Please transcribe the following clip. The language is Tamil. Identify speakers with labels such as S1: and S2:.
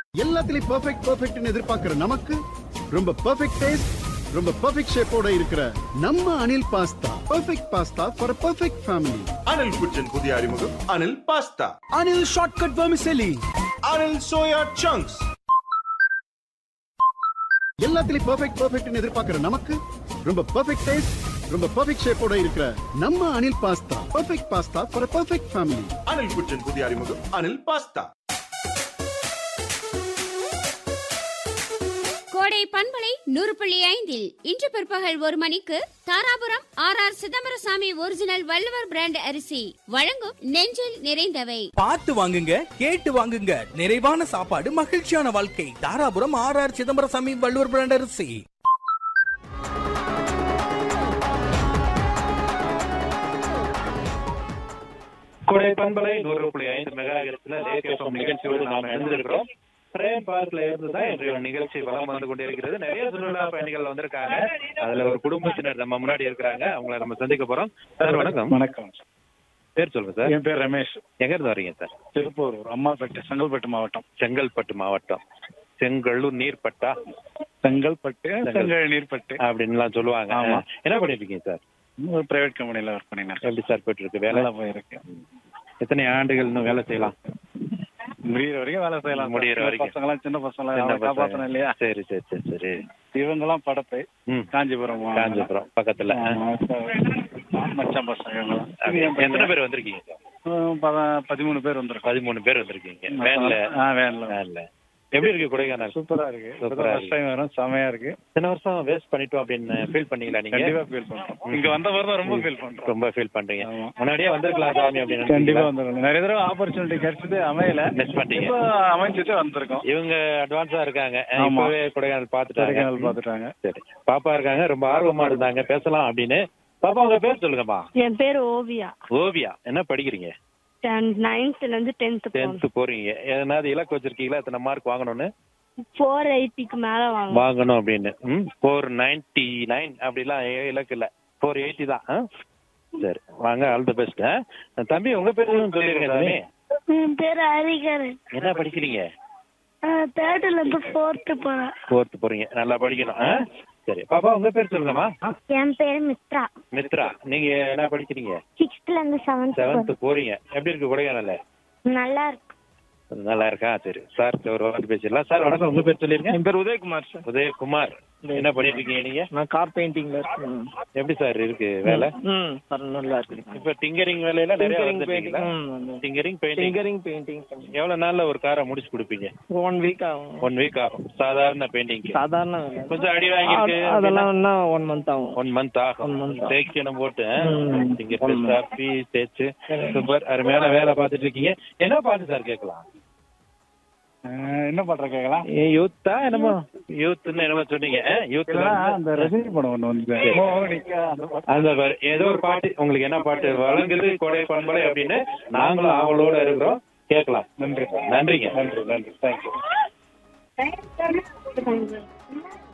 S1: எல்லாத்துலயும் பெர்ஃபெக்ட் பெர்ஃபெக்ட்னு எதிர்பார்க்கிற நமக்கு ரொம்ப பெர்ஃபெக்ட் டேஸ்ட் ரொம்ப பெர்ஃபெக்ட் ஷேப்போட இருக்கிற நம்ம Anil pasta perfect pasta for perfect family
S2: Anil kitchen புதிய அறிமுகம் Anil pasta
S1: Anil shortcut vermicelli
S2: Anil soya chunks
S1: எல்லாத்துலயும் பெர்ஃபெக்ட் பெர்ஃபெக்ட்னு எதிர்பார்க்கிற நமக்கு ரொம்ப பெர்ஃபெக்ட் டேஸ்ட் ரொம்ப பெர்ஃபெக்ட் ஷேப்போட இருக்கிற நம்ம Anil pasta perfect pasta for perfect family
S2: Anil kitchen புதிய அறிமுகம் அனில் பாஸ்தா
S3: கோடை பண்பலை நூறு புள்ளி ஐந்தில் இன்று பிற்பகல் ஒரு மணிக்கு Dharapuram R R Chidambarasamy original Valluvar brand அரிசி வழங்கும் நெஞ்சில் நிறைந்தவை
S4: பார்த்து வாங்குங்க கேட்டு வாங்குங்க நிறைவான சாப்பாடு மகிழ்ச்சியான வாழ்க்கை Dharapuram R R Chidambarasamy Valluvar brand அரிசி
S5: கொடை பண்பலை நூறு புள்ளி ஐந்து மெகா லேசம் நிகழ்ச்சியோடு நாம் எழுந்திருக்கிறோம் பிரேம் பார்க்ல இருந்து தான் இன்றைய நிகழ்ச்சி வளம் வந்து கொண்டிருக்கிறது நிறைய சுற்றுலா பயணிகள் வந்திருக்காங்க அதுல ஒரு குடும்பத்தினர் நம்ம முன்னாடி இருக்கிறாங்க அவங்கள நம்ம சந்திக்க போறோம் சார் வணக்கம்
S6: வணக்கம்
S5: பேர் சொல்லுங்க சார்
S6: என் பேர் ரமேஷ்
S5: எங்க இருந்து வரீங்க சார்
S6: திருப்பூர் அம்மாப்பேட்டை செங்கல்பட்டு மாவட்டம்
S5: செங்கல்பட்டு மாவட்டம் செங்கல்லூர் நீர்பட்டா
S6: செங்கல்பட்டு செங்கல் நீர்பட்டு
S5: அப்படின்லாம் சொல்லுவாங்க
S6: ஆமா.
S5: என்ன பண்ணிட்டு இருக்கீங்க சார்
S6: ஒரு பிரைவேட் கம்பெனில ஒர்க் பண்ணினேன்
S5: எப்படி சார் போயிட்டு இருக்கு வேலை
S6: வேலை போயிருக்கு
S5: எத்தனை ஆண்டுகள் இன்னும் வேலை செய்யலாம்
S6: முடியிற வரைக்கும் வேலை செய்யலாம்
S5: முடியிற
S6: சின்ன
S5: வரைக்கும்.
S6: பசங்க எல்லாம் சின்ன பசங்க
S5: சின்ன
S6: எல்லாம்
S5: பசங்க.
S6: காப்பாத்தணும் இல்லையா
S5: சரி சரி சரி சரி
S6: இவங்க எல்லாம் படப்பை
S5: ம்
S6: காஞ்சிபுரம்
S5: காஞ்சிபுரம் பக்கத்துல
S6: ஆமா, மச்சான் பசங்க இவங்க
S5: அப்படி.
S6: எல்லாம்.
S5: எத்தனை பேர் வந்திருக்கீங்க சார்
S6: ஹம், பத- பதிமூணு பேர் வந்திருக்கோம்
S5: பதிமூணு பேர் வந்திருக்கீங்க வேன்ல
S6: ஆ வேன்ல
S5: வேன்ல எப்படி இருக்கு கொடைக்கானல்
S6: சூப்பரா இருக்கு
S5: சூப்பரா
S6: ஃபர்ஸ்ட் டைம் வரும் செமையா இருக்கு
S5: இத்தனை வருஷம் வேஸ்ட் பண்ணிட்டோம் அப்படின்னு ஃபீல் பண்ணீங்களா நீங்க
S6: கண்டிப்பா ஃபீல் பண்றோம் இங்க வந்த மாதிரி தான் ரொம்ப ஃபீல் பண்றோம்
S5: ரொம்ப ஃபீல் பண்றீங்க
S6: ஆமா.
S5: முன்னாடியே வந்திருக்கலாம் சாமி அப்படின்னு
S6: கண்டிப்பா வந்துடும் நிறைய தடவை ஆப்பர்ச்சுனிட்டி கிடைச்சது அமையல
S5: மிஸ் பண்ணிட்டீங்க
S6: இப்போ அமைஞ்சிட்டு வந்திருக்கோம்
S5: இவங்க அட்வான்ஸா இருக்காங்க
S6: ஆமா.
S5: இப்பவே கொடைக்கானல் பாத்துட்டாங்க
S6: கொடைக்கானல் பாத்துட்டாங்க
S5: சரி பாப்பா இருக்காங்க ரொம்ப ஆர்வமா இருந்தாங்க பேசலாம் அப்படின்னு பாப்பா உங்க பேர் சொல்லுங்கம்மா
S7: என் பேர் ஓவியா
S5: ஓவியா என்ன படிக்கிறீங்க
S7: நைன்த்ல இருந்து டென்த்
S5: டென்த் போறீங்க எதனாவது இலக்கு வச்சிருக்கீங்களா எத்தனை மார்க் வாங்கணும்னு
S7: ஃபோர் எயிட்டிக்கு மேல வாங்க
S5: வாங்கணும் அப்படின்னு ம் ஃபோர் நைன்டி நைன் அப்படிலாம் ஏ- இலக்கு இல்ல ஃபோர் எயிட்டி தான் ஆ? சரி வாங்க ஆல் தி பெஸ்ட் தம்பி உங்க பேர் சொல்லிருங்க தம்பி
S7: என் பேர் ஹரிகரன்
S5: என்ன படிக்கிறீங்க
S7: தேர்ட்ல இருந்து ஃபோர்த்து போறேன்
S5: ஃபோர்த் போறீங்க நல்லா படிக்கணும் ஆ? சரி பாப்பா உங்க பேர் சொல்லுங்கம்மா
S7: என் பேர் மித்ரா
S5: மித்ரா நீங்க என்ன படிக்கிறீங்க
S7: சிக்ஸ்த்ல இருந்து செவன்த்
S5: செவன்த் போறீங்க எப்படி இருக்கு கொடைக்கானல்ல
S7: நல்லா இருக்கு
S5: நல்லா இருக்கா சரி சார் ஒரு வார்த்தை பேசிடலாம் சார் வணக்கம் உங்க பேர் சொல்லிருங்க
S6: என் பேர் உதயகுமார் சார்
S5: உதயகுமார் என்ன பண்ணிட்டு இருக்கீங்க நீங்க
S6: நான் கார் பெயிண்டிங்ல இருக்கேன்
S5: எப்படி சார் இருக்கு வேலை
S6: ம் நல்லா இருக்கு
S5: இப்ப டிங்கரிங் வேலையில நிறைய வந்துட்டீங்களா டிங்கரிங் பெயிண்டிங்
S6: டிங்கரிங் பெயிண்டிங்
S5: எவ்வளவு நாள்ல ஒரு காரை முடிச்சு கொடுப்பீங்க
S6: ஒன் வீக் ஆகும்
S5: ஒன் வீக் ஆகும் சாதாரண பெயிண்டிங்
S6: சாதாரண வேலை.
S5: கொஞ்சம் அடி வாங்கிருக்கு
S6: அதெல்லாம் இன்னும் ஒன் மந்த் ஆகும்
S5: ஒன் மந்த் ஆகும்
S6: One month ஆகும்.
S5: தேய்க்கணும் போட்டு
S6: ம்.
S5: இங்க காப்பி தேய்ச்சு சூப்பர் அருமையான வேலை பார்த்துட்டு இருக்கீங்க என்ன பாட்டு சார் கேட்கலாம்
S6: அஹ், என்ன பண்ற கேக்கலாம்
S5: யூத்தா என்னமோ யூத்னு என்னமோ சொன்னீங்க யூத்ல
S6: அந்த ரஜினி படம் ஒண்ணு வந்து மோனிகா அந்த படம்.
S5: அந்த பாரு, ஏதோ ஒரு பாட்டு உங்களுக்கு என்ன பாட்டு வழங்குது கொடை பண்பலை அப்படின்னு நாங்களும் அவளோட இருக்கிறோம் கேட்கலாம்
S6: நன்றி
S5: நன்றிங்க
S6: நன்றி நன்றி தேங்க்யூ